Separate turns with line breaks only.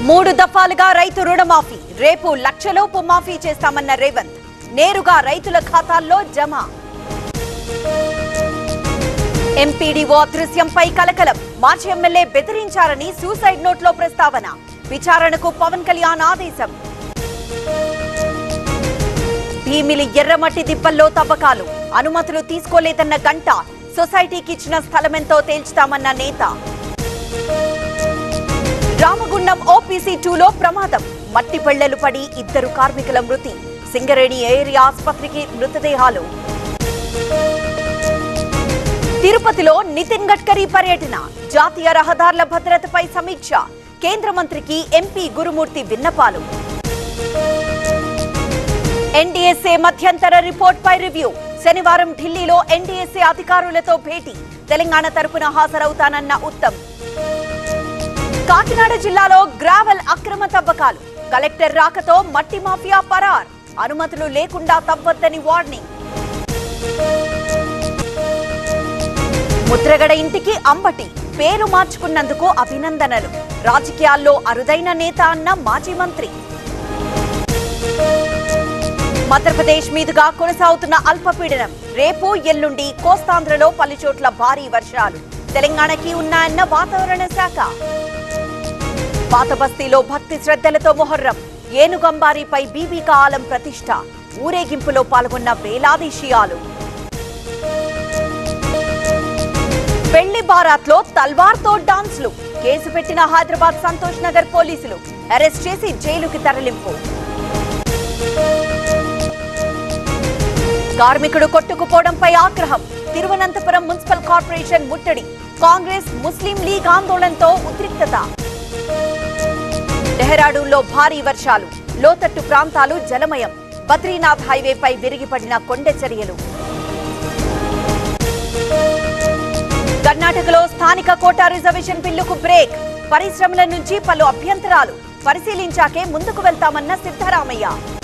మూడు దఫాలుగా రైతు రుణమాఫీ రేపు లక్షలోపు మాఫీ చేస్తామన్న రేవంత్ నేరుగా రైతుల ఖాతాల్లో జమ ఎంపీడీఓ అదృశ్యంపై కలకలం మాజీ ఎమ్మెల్యే బెదిరించారని సూసైడ్ నోట్లో ప్రస్తావన విచారణకు పవన్ కళ్యాణ్ ఆదేశం భీమిలి ఎర్రమట్టి దిబ్బల్లో తవ్వకాలు అనుమతులు తీసుకోలేదన్న గంట సొసైటీకి ఇచ్చిన స్థలమెంతో తేల్చుతామన్న నేత రామగుండం ఓపీసీ టూలో ప్రమాదం మట్టి పెళ్లలు పడి ఇద్దరు కార్మికుల మృతి సింగరేణి ఏరియా ఆసుపత్రికి మృతదేహాలు తిరుపతిలో నితిన్ గడ్కరీ పర్యటన జాతీయ రహదారుల భద్రతపై సమీక్ష కేంద్ర మంత్రికి ఎంపీ గురుమూర్తి విన్నపాలు ఎన్డీఎస్ఏ మధ్యంతర రిపోర్ట్ పై రివ్యూ శనివారం ఢిల్లీలో ఎన్డీఎస్ఏ అధికారులతో భేటీ తెలంగాణ తరపున హాజరవుతానన్న ఉత్తమ్ కాకినాడ జిల్లాలో గ్రావెల్ అక్రమ తవ్వకాలు కలెక్టర్ రాకతో మట్టి మాఫియా పరార్ అనుమతులు లేకుండా తవ్వొద్దని వార్నింగ్ ముద్రగడ ఇంటికి అంబటి పేరు మార్చుకున్నందుకు అభినందనలు రాజకీయాల్లో అరుదైన నేత అన్న మాజీ మంత్రి మధ్యప్రదేశ్ మీదుగా కొనసాగుతున్న అల్పపీడనం రేపు ఎల్లుండి కోస్తాంధ్రలో పలుచోట్ల భారీ వర్షాలు తెలంగాణకి ఉన్నాయన్న వాతావరణ శాఖ పాత బస్తీలో భక్తి శ్రద్ధలతో మొహర్రం ఏనుగంబారిపై బీబీకా ఆలం ప్రతిష్ట ఊరేగింపులో పాల్గొన్న వేలాది షియాలు పెళ్లి బారాత్లో తల్వార్తో డాన్స్లు కేసు పెట్టిన హైదరాబాద్ సంతోష్ నగర్ పోలీసులు అరెస్ట్ చేసి జైలుకి తరలింపు కార్మికుడు కొట్టుకుపోవడంపై ఆగ్రహం తిరువనంతపురం మున్సిపల్ కార్పొరేషన్ ముట్టడి కాంగ్రెస్ ముస్లిం లీగ్ ఆందోళనతో ఉద్రిక్తత డెహ్రాడూన్లో భారీ వర్షాలు లోతట్టు ప్రాంతాలు జలమయం బద్రీనాథ్ హైవేపై విరిగిపడిన కొండ చర్యలు కర్ణాటకలో స్థానిక కోటా రిజర్వేషన్ బిల్లుకు బ్రేక్ పరిశ్రమల నుంచి పలు అభ్యంతరాలు పరిశీలించాకే ముందుకు వెళ్తామన్న సిద్ధరామయ్య